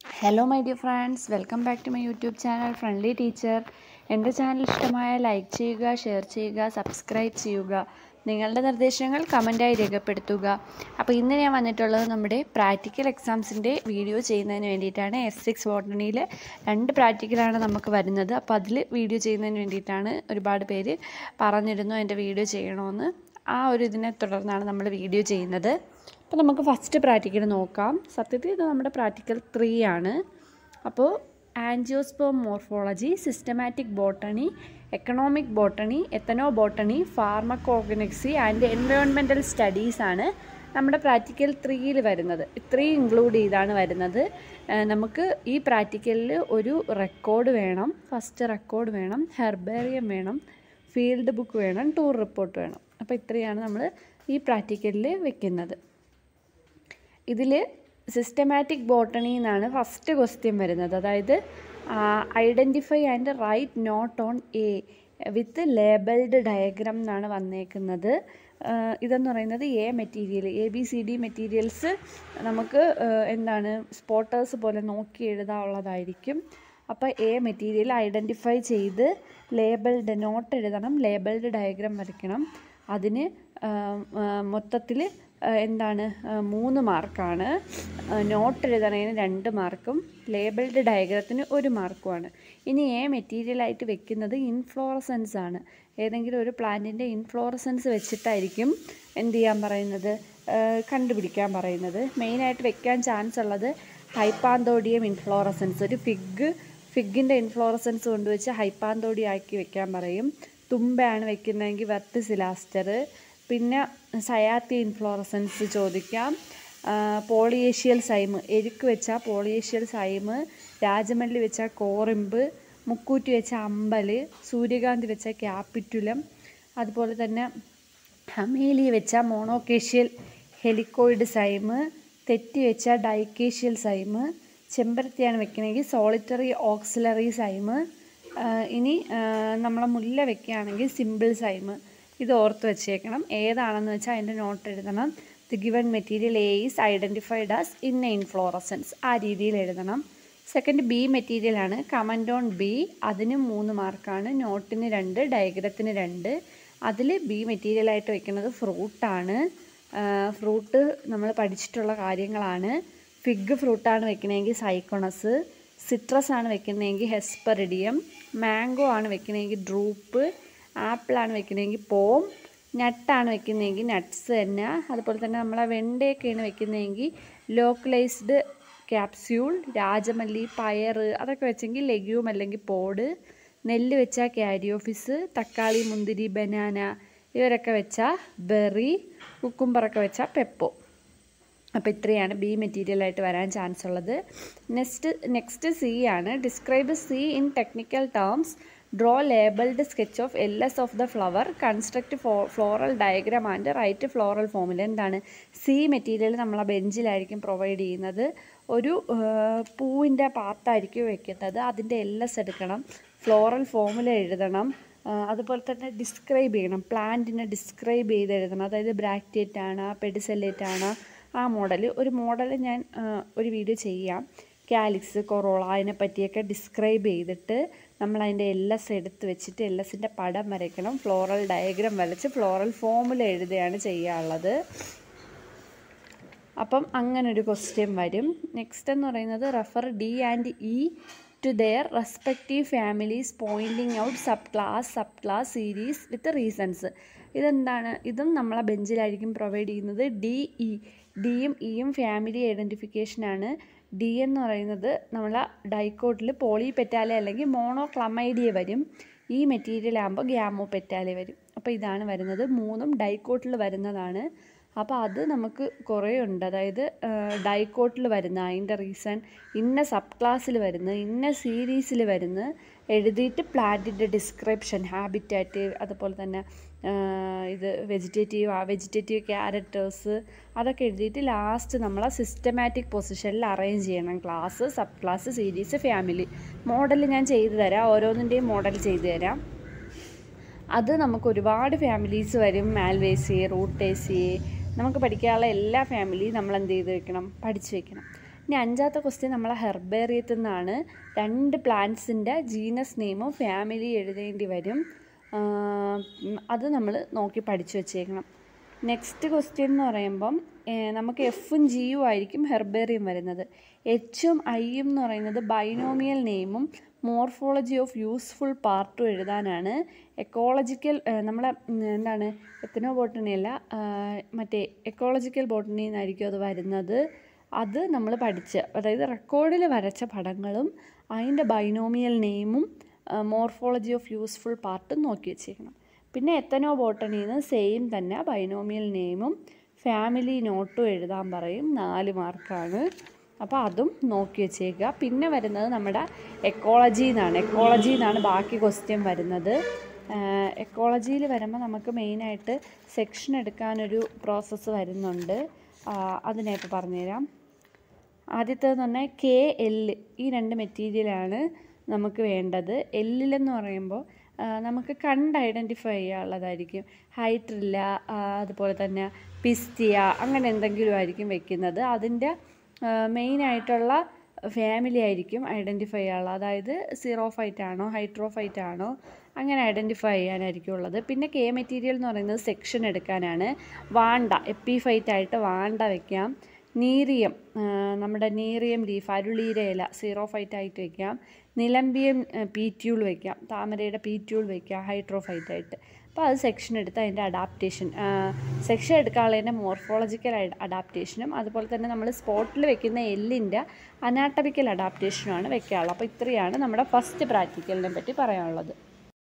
hello my dear friends welcome back to my YouTube channel friendly teacher എൻ്റെ channel ഇഷ്ടമായ like ചെയ്യുക share ചെയ്യുക subscribe ചെയ്യുക നിങ്ങളുടെ നിർദ്ദേശങ്ങൾ കമൻറ്റായി രേഖപ്പെടുത്തുക അപ്പോൾ ഇന്ന് ഞാൻ വന്നിട്ടുള്ളത് നമ്മുടെ പ്രാക്ടിക്കൽ എക്സാംസിൻ്റെ വീഡിയോ ചെയ്യുന്നതിന് വേണ്ടിയിട്ടാണ് എസ് സിക്സ് ബോട്ടണിയിൽ രണ്ട് പ്രാക്ടിക്കലാണ് നമുക്ക് വരുന്നത് അപ്പോൾ അതിൽ വീഡിയോ ചെയ്യുന്നതിന് വേണ്ടിയിട്ടാണ് ഒരുപാട് പേര് പറഞ്ഞിരുന്നു എൻ്റെ വീഡിയോ ചെയ്യണമെന്ന് ആ ഒരു ഇതിനെ തുടർന്നാണ് നമ്മൾ വീഡിയോ ചെയ്യുന്നത് അപ്പോൾ നമുക്ക് ഫസ്റ്റ് പ്രാക്ടിക്കൽ നോക്കാം സത്യത്തിൽ ഇത് നമ്മുടെ പ്രാക്ടിക്കൽ ത്രീ ആണ് അപ്പോൾ angiosperm morphology systematic botany economic botany ethno botany pharmacognosy and environmental studies ആണ് നമ്മുടെ പ്രാക്ടിക്കൽ ത്രീയിൽ വരുന്നത് ഇത്രയും ഇൻക്ലൂഡ് ചെയ്താണ് വരുന്നത് ഏഹ് നമുക്ക് ഈ പ്രാക്ടിക്കലിൽ ഒരു റെക്കോർഡ് വേണം ഫസ്റ്റ് റെക്കോർഡ് വേണം ഹെർബേറിയം വേണം ഫീൽഡ് ബുക്ക് വേണം ടൂർ റിപ്പോർട്ട് വേണം അപ്പോൾ ഇത്രയാണ് നമ്മൾ ഈ പ്രാക്ടിക്കലിൽ വെക്കുന്നത് ഇതിൽ സിസ്റ്റമാറ്റിക് ബോട്ടണി എന്നാണ് ഫസ്റ്റ് ക്വസ്റ്റ്യൻ വരുന്നത് അതായത് identify and write note on A with labelled diagram എന്നാണ് വന്നേക്കുന്നത് ആഹ് ഇതെന്ന് പറയുന്നത് A material A B C D materials നമുക്ക് ആഹ് എന്താണ് സ്പോട്ടേഴ്സ് പോലെ നോക്കി എഴുതാനുള്ളതായിരിക്കും അപ്പോൾ എ മെറ്റീരിയൽ ഐഡൻറ്റിഫൈ ചെയ്ത് ലേബിൾഡ് നോട്ട് എഴുതണം ലേബിൾഡ് ഡയഗ്രാം വരയ്ക്കണം അതിന് മൊത്തത്തിൽ എന്താണ് ആ, മൂന്ന് മാർക്കാണ് നോട്ട് എഴുതണതിന് രണ്ട് മാർക്കും ലേബിൾഡ് ഡയഗ്രത്തിന് ഒരു മാർക്കുമാണ് ഇനി എ മെറ്റീരിയലായിട്ട് വെക്കുന്നത് ഇൻഫ്ലോറസൻസ് ആണ് ഏതെങ്കിലും ഒരു പ്ലാന്റിൻ്റെ ഇൻഫ്ലോറസൻസ് വെച്ചിട്ടായിരിക്കും എന്ത് ചെയ്യാൻ പറയുന്നത് ആ, കണ്ടുപിടിക്കാൻ പറയുന്നത് മെയിനായിട്ട് വെക്കാൻ ചാൻസ് ഉള്ളത് ഹൈപ്പാന്തോഡിയം ഇൻഫ്ലോറസൻസ് ഒരു ഫിഗ് ഫിഗിൻ്റെ ഇൻഫ്ലോറസൻസ് കൊണ്ടുവച്ച് ഹൈപ്പാന്തോഡി ആക്കി വെക്കാൻ പറയും തുമ്പയാണ് വെക്കുന്നതെങ്കിൽ വെർട്ടിസിലാസ്റ്റർ പിന്നെ സയാത്തി ഇൻഫ്ലോറസൻസ് ചോദിക്കാം പോളിയേഷ്യൽ സൈമ് എരുക്ക് വെച്ചാൽ പോളിയേഷ്യൽ സൈമ് രാജമല്ലി വെച്ചാൽ കോറിമ്പ് മുക്കൂറ്റി വെച്ച അമ്പൽ സൂര്യകാന്തി വെച്ച ക്യാപിറ്റുലം അതുപോലെ തന്നെ ഹമേലി വെച്ച മോണോക്കേഷ്യൽ ഹെലിക്കോയിഡ് സൈമ് തെറ്റി വെച്ച ഡൈക്കേഷ്യൽ സൈമ് ചെമ്പരത്തിയാണ് വെക്കണമെങ്കിൽ സോളിറ്ററി ഓക്സിലറി സൈമ് ഇനി നമ്മളെ മുല്ല വെക്കുകയാണെങ്കിൽ സിമ്പിൾ സൈമ് ഇത് ഓർത്ത് വെച്ചേക്കണം ഏതാണെന്ന് വെച്ചാൽ അതിൻ്റെ നോട്ട് എഴുതണം the given material A is identified as in a inflorescence ആ രീതിയിൽ എഴുതണം സെക്കൻഡ് ബി മെറ്റീരിയൽ ആണ് കമൻറ്റ് ഓൺ ബി അതിന് മൂന്ന് മാർക്കാണ് നോട്ടിന് രണ്ട് ഡയഗ്രത്തിന് രണ്ട് അതിൽ ബി മെറ്റീരിയലായിട്ട് വെക്കുന്നത് ഫ്രൂട്ടാണ് ഫ്രൂട്ട് നമ്മൾ പഠിച്ചിട്ടുള്ള കാര്യങ്ങളാണ് ഫിഗ് ഫ്രൂട്ടാണ് വെക്കണമെങ്കിൽ സൈക്കോണസ് സിട്രസ് ആണ് വെക്കുന്നതെങ്കിൽ ഹെസ്പെറിഡിയം മാംഗോ ആണ് വെക്കുന്നതെങ്കിൽ ഡ്രൂപ്പ് ആപ്പിളാണ് വെക്കുന്നതെങ്കിൽ പോം നട്ടാണ് വെക്കുന്നതെങ്കിൽ നട്ട്സ് തന്നെ അതുപോലെ തന്നെ നമ്മളെ വെണ്ടയൊക്കെയാണ് വെക്കുന്നതെങ്കിൽ ലോക്കലൈസ്ഡ് ക്യാപ്സ്യൂൾ രാജമല്ലി പയർ അതൊക്കെ വെച്ചെങ്കിൽ ലെഗ്യൂം അല്ലെങ്കിൽ പോഡ് നെല്ല് വെച്ചാൽ ക്യാരിയോഫിസ് തക്കാളി മുന്തിരി ബനാന ഇവരൊക്കെ വെച്ചാൽ ബെറി കുക്കുംബറൊക്കെ വെച്ചാൽ പെപ്പോ അപ്പോൾ ഇത്രയാണ് ബി മെറ്റീരിയലായിട്ട് വരാൻ ചാൻസ് ഉള്ളത് നെക്സ്റ്റ് നെക്സ്റ്റ് സി ആണ് describe C in technical terms draw labelled sketch of L S of the flower construct floral diagram and write floral ഫോമിൽ എന്താണ് സി മെറ്റീരിയൽ നമ്മളെ ബെഞ്ചിലായിരിക്കും പ്രൊവൈഡ് ചെയ്യുന്നത് ഒരു പൂവിൻ്റെ പാർട്ടായിരിക്കും വെക്കുന്നത് അതിൻ്റെ എൽ എസ് എടുക്കണം ഫ്ലോറൽ ഫോമിൽ എഴുതണം ആ, അതുപോലെ തന്നെ ഡിസ്ക്രൈബ് ചെയ്യണം പ്ലാന്റിനെ ഡിസ്ക്രൈബ് ചെയ്ത് എഴുതണം അതായത് ബ്രാക്റ്റേറ്റ് ആണ് പെഡിസെല്ലേറ്റ് ആണ് ആ മോഡൽ ഒരു മോഡൽ ഞാൻ ആ, ഒരു വീഡിയോ ചെയ്യാം കാലിക്സ് കൊറോള അതിനെ പറ്റിയൊക്കെ ഡിസ്ക്രൈബ് ചെയ്തിട്ട് നമ്മൾ അതിൻ്റെ എൽ എസ് എടുത്ത് വെച്ചിട്ട് എൽ എസിൻ്റെ പടം വരയ്ക്കണം ഫ്ലോറൽ ഡയഗ്രാം വരച്ച് ഫ്ലോറൽ ഫോമുല എഴുതുകയാണ് ചെയ്യാനുള്ളത് അപ്പം അങ്ങനെ ഒരു ക്വസ്റ്റ്യൻ വരും നെക്സ്റ്റ് എന്ന് പറയുന്നത് refer D and E to their respective families pointing out sub class sub class series with reasons ഇതെന്താണ് ഇതും നമ്മളെ ബെഞ്ചിലായിരിക്കും പ്രൊവൈഡ് ചെയ്യുന്നത് ഡി ഇ ഡിയും ഇയും ഫാമിലി ഐഡൻറ്റിഫിക്കേഷനാണ് ഡി എന്ന് പറയുന്നത് നമ്മളെ ഡൈക്കോട്ടിൽ പോളി പെറ്റാലെ അല്ലെങ്കിൽ മോണോ ക്ലമൈഡിയ വരും ഈ മെറ്റീരിയൽ ആകുമ്പോൾ ഗ്യാമോ പെറ്റാലെ വരും അപ്പോൾ ഇതാണ് വരുന്നത് മൂന്നും ഡൈക്കോട്ടിൽ വരുന്നതാണ് അപ്പോൾ അത് നമുക്ക് കുറേ ഉണ്ട് അതായത് ഡൈക്കോട്ടിൽ വരുന്ന അതിൻ്റെ റീസൺ ഇന്ന സബ് ക്ലാസ്സിൽ വരുന്ന ഇന്ന സീരീസിൽ വരുന്ന എഴുതിയിട്ട് പ്ലാന്റിൻ്റെ ഡിസ്ക്രിപ്ഷൻ ഹാബിറ്റാറ്റ് അതുപോലെ തന്നെ ആ, ഇത് വെജിറ്റേറ്റീവ് ആ വെജിറ്റേറ്റീവ് ക്യാരക്ടേഴ്സ് അതൊക്കെ എഴുതിയിട്ട് ലാസ്റ്റ് നമ്മൾ സിസ്റ്റമാറ്റിക് പൊസിഷനിൽ അറേഞ്ച് ചെയ്യണം class sub class series family model ഞാൻ ചെയ്തു തരാം ഓരോന്നിൻ്റെയും മോഡൽ ചെയ്തു തരാം അത് നമുക്ക് ഒരുപാട് ഫാമിലീസ് വരും മാൽവേസി റൂട്ടേസി നമുക്ക് പഠിക്കാനുള്ള എല്ലാ ഫാമിലിയും നമ്മൾ എന്ത് ചെയ്ത് വെക്കണം പഠിച്ചു വെക്കണം ഇനി അഞ്ചാമത്തെ ക്വസ്റ്റ്യൻ നമ്മളെ ഹെർബേറിയത്തിൽ നിന്നാണ് രണ്ട് പ്ലാന്റ്സിൻ്റെ ജീനസ് നെയിമും ഫാമിലി എഴുതേണ്ടി വരും അത് നമ്മൾ നോക്കി പഠിച്ചു വച്ചേക്കണം നെക്സ്റ്റ് ക്വസ്റ്റ്യൻ എന്ന് പറയുമ്പം നമുക്ക് എഫും ജിയും ആയിരിക്കും ഹെർബേറിയം വരുന്നത് എച്ചും ഐയും എന്ന് പറയുന്നത് ബൈനോമിയൽ നെയിമും മോർഫോളജി ഓഫ് യൂസ്ഫുൾ പാർട്ടും എഴുതാനാണ് എക്കോളജിക്കൽ നമ്മളെ എന്താണ് എത്തനോ ബോട്ടണി അല്ല മറ്റേ എക്കോളജിക്കൽ ബോട്ടണി എന്നായിരിക്കും അത് വരുന്നത് അത് നമ്മൾ പഠിച്ച് അതായത് റെക്കോർഡിൽ വരച്ച പടങ്ങളും അതിൻ്റെ ബൈനോമിയൽ നെയിമും മോർഫോളജി ഓഫ് യൂസ്ഫുൾ പാർട്ടും നോക്കി വെച്ചേക്കണം പിന്നെ എത്തനോ ബോട്ടണിന്ന് സെയിം തന്നെ ബൈനോമിയൽ നെയിമും ഫാമിലി നോട്ടും എഴുതാൻ പറയും നാല് മാർക്കാണ് അപ്പോൾ അതും നോക്കി വെച്ചേക്കുക പിന്നെ വരുന്നത് നമ്മുടെ എക്കോളജി എന്നാണ് എക്കോളജി എന്നാണ് ബാക്കി ക്വസ്റ്റ്യൻ വരുന്നത് എക്കോളജിയിൽ വരുമ്പോൾ നമുക്ക് മെയിനായിട്ട് സെക്ഷൻ എടുക്കാനൊരു പ്രോസസ്സ് വരുന്നുണ്ട് അതിനായിട്ട് പറഞ്ഞുതരാം ആദ്യത്തേതെന്ന് പറഞ്ഞാൽ കെ എല്ല് ഈ രണ്ട് മെറ്റീരിയലാണ് നമുക്ക് വേണ്ടത് എല്ലിലെന്ന് പറയുമ്പോൾ നമുക്ക് കണ്ട് ഐഡൻറ്റിഫൈ ചെയ്യാനുള്ളതായിരിക്കും ഹൈട്രില്ല അതുപോലെ തന്നെ പിസ്റ്റിയ അങ്ങനെ എന്തെങ്കിലും ആയിരിക്കും വെക്കുന്നത് അതിൻ്റെ മെയിനായിട്ടുള്ള ഫാമിലി ആയിരിക്കും ഐഡൻറ്റിഫൈ ചെയ്യാനുള്ളത് അതായത് സീറോഫൈറ്റ് ആണോ ഹൈഡ്രോഫൈറ്റ് ആണോ അങ്ങനെ ഐഡൻറ്റിഫൈ ചെയ്യാനായിരിക്കും ഉള്ളത് പിന്നെ കെ മെറ്റീരിയൽ എന്ന് പറയുന്നത് സെക്ഷൻ എടുക്കാനാണ് വാണ്ട എപ്പിഫൈറ്റ് ആയിട്ട് വാണ്ട വെക്കാം നീറിയം നമ്മുടെ നീറിയം ലീഫ് അരുളീര ഇല സീറോഫൈറ്റ് ആയിട്ട് വെക്കാം നിലമ്പിയം പീറ്റ്യൂൾ വെക്കാം താമരയുടെ പീറ്റ്യൂൾ വെക്കാം ഹൈഡ്രോഫൈറ്റ് ആയിട്ട് അപ്പോൾ അത് സെക്ഷൻ എടുത്ത് അതിൻ്റെ അഡാപ്റ്റേഷൻ സെക്ഷൻ എടുക്കാനുള്ളതിൻ്റെ മോർഫോളജിക്കൽ അഡാപ്റ്റേഷനും അതുപോലെ തന്നെ നമ്മൾ സ്പോട്ടിൽ വെക്കുന്ന എല്ലിൻ്റെ അനാട്ടമിക്കൽ അഡാപ്റ്റേഷനുമാണ് വെക്കാനുള്ളത് അപ്പോൾ ഇത്രയാണ് നമ്മുടെ ഫസ്റ്റ് പ്രാക്ടിക്കലിനെ പറ്റി പറയാനുള്ളത്